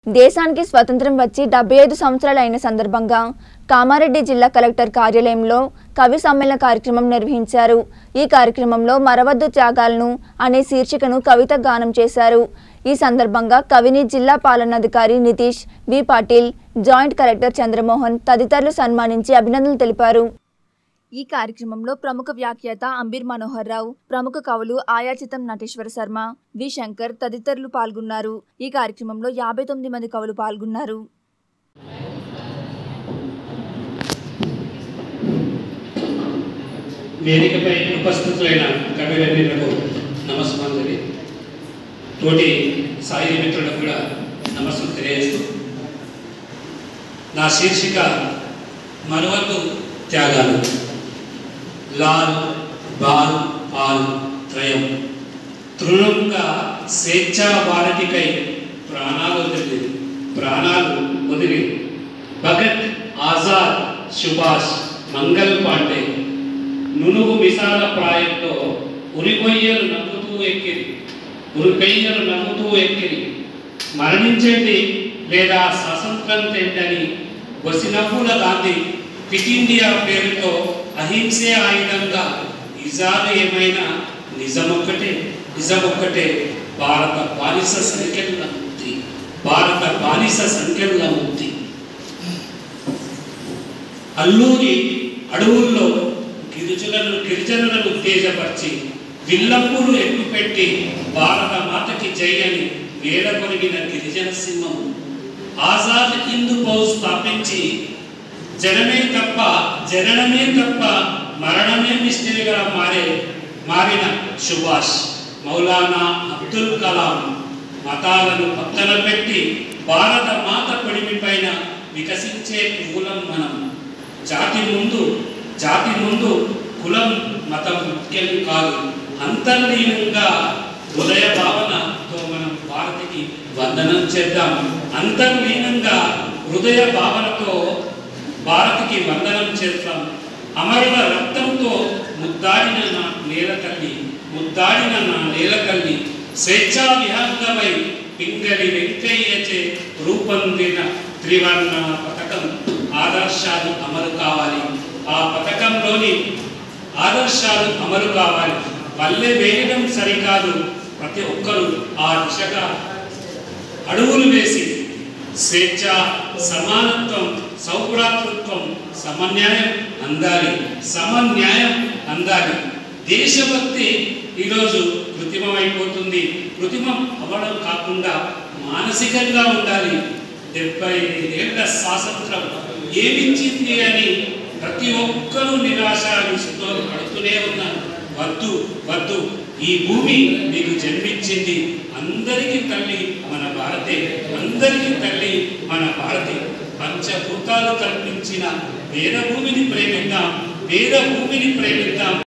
దేశానికి స్వతంత్రం వచ్చి డెబ్బై ఐదు సంవత్సరాలు అయిన సందర్భంగా కామారెడ్డి జిల్లా కలెక్టర్ కార్యాలయంలో కవి సమ్మేళన కార్యక్రమం నిర్వహించారు ఈ కార్యక్రమంలో మరవద్దు త్యాగాలను అనే శీర్షికను కవిత గానం చేశారు ఈ సందర్భంగా కవిని జిల్లా పాలనాధికారి Nitish V Patil joint collector Chandramohan తదితరులు సన్మానించి అభినందనలు తెలిపారు ఈ కార్యక్రమంలో ప్రముఖ వ్యాఖ్యాత అంబీర్ మనోహర్ రావు ప్రముఖ కవులు ఆయాచితం నటేశ్వర శర్మ వి శంకర్ తదితరులు పాల్గొన్నారు ఈ కార్యక్రమంలో యాభై తొమ్మిది మంది కవులు పాల్గొన్నారు వేదికపై ఉపస్థితులైన కవిరవీరులకు నమస్కారం తోటి సాయి మిత్రులకు కూడా నమస్కారం తెలియజేస్తూ నా శీర్షిక మరవద్దు త్యాగాలు లాల్ బాల్ పాల్ త్రయం తృణంగా స్వేచ్ఛా భారతికై ప్రాణాలు వదిలి ప్రాణాలు వదిలి భగత్ ఆజాద్ సుభాష్ మంగల్ పాండే నునుగు మిసాల ప్రాయంలో ఉరికొయ్యలు నవ్వుతూ ఎక్కిరి ఉరికొయ్యలు నవ్వుతూ ఎక్కిరి మరణించండి లేదా స్వతంత్రం తెండని వసినవ్వుల గాంధీ క్విట్ ఇండియా పేరుతో అహింసే ఆయుధంగా నిజాలు ఏమైనా నిజమొక్కటే నిజమొక్కటే భారత బానిస సంఖ్యల ముక్తి భారత బానిస సంఖ్యల ముక్తి అల్లూరి అడవుల్లో గిరిజనులను గిరిజనులను ఉత్తేజపరిచి విల్లప్పులు ఎక్కుపెట్టి భారత మాతకి జై అని వేల కొరిగిన గిరిజన సింహం ఆజాద్ హిందూ ఫౌజ్ స్థాపించి జనమే తప్ప జననమే తప్ప మరణమే మిస్టరీగా మారే మారిన సుభాష్ మౌలానా అబ్దుల్ కలాం మతాలను పక్కన పెట్టి భారత మాత పొడిమి పైన వికసించే పువ్వులం మనం జాతి ముందు జాతి ముందు కులం మతం ముఖ్యం కాదు అంతర్లీనంగా హృదయ భావనతో మనం భారతికి వందనం చేద్దాం అంతర్లీనంగా హృదయ భావనతో భారతికి వందనం చేద్దాం అమరుల రక్తంతో ముద్దాడిన నా నేల తల్లి ముద్దాడిన నా నేల తల్లి స్వేచ్ఛా విహంగమై పింగళి వెంకయ్యచే రూపొందిన త్రివర్ణ పథకం ఆదర్శాలు అమలు కావాలి ఆ పథకంలోని ఆదర్శాలు అమలు కావాలి వల్లే వేయడం సరికాదు ప్రతి ఒక్కరూ ఆ దిశగా అడుగులు వేసి స్వేచ్ఛ సమానత్వం సౌభ్రాతృత్వం సమన్యాయం అందాలి సమన్యాయం అందాలి దేశభక్తి ఈరోజు కృత్రిమమైపోతుంది కృత్రిమం అవ్వడం కాకుండా మానసికంగా ఉండాలి డెబ్బై ఏళ్ల స్వాతంత్రం ఏమిచ్చింది అని ప్రతి ఒక్కరూ నిరాశ నిస్తో పడుతూనే ఉన్నారు వద్దు వద్దు ఈ భూమి మీకు జన్మించింది అందరికీ తల్లి మన భారతే అందరికీ తల్లి మన భారతి పంచభూతాలు కల్పించిన వేద భూమిని ప్రేమిద్దాం వేద భూమిని ప్రేమిద్దాం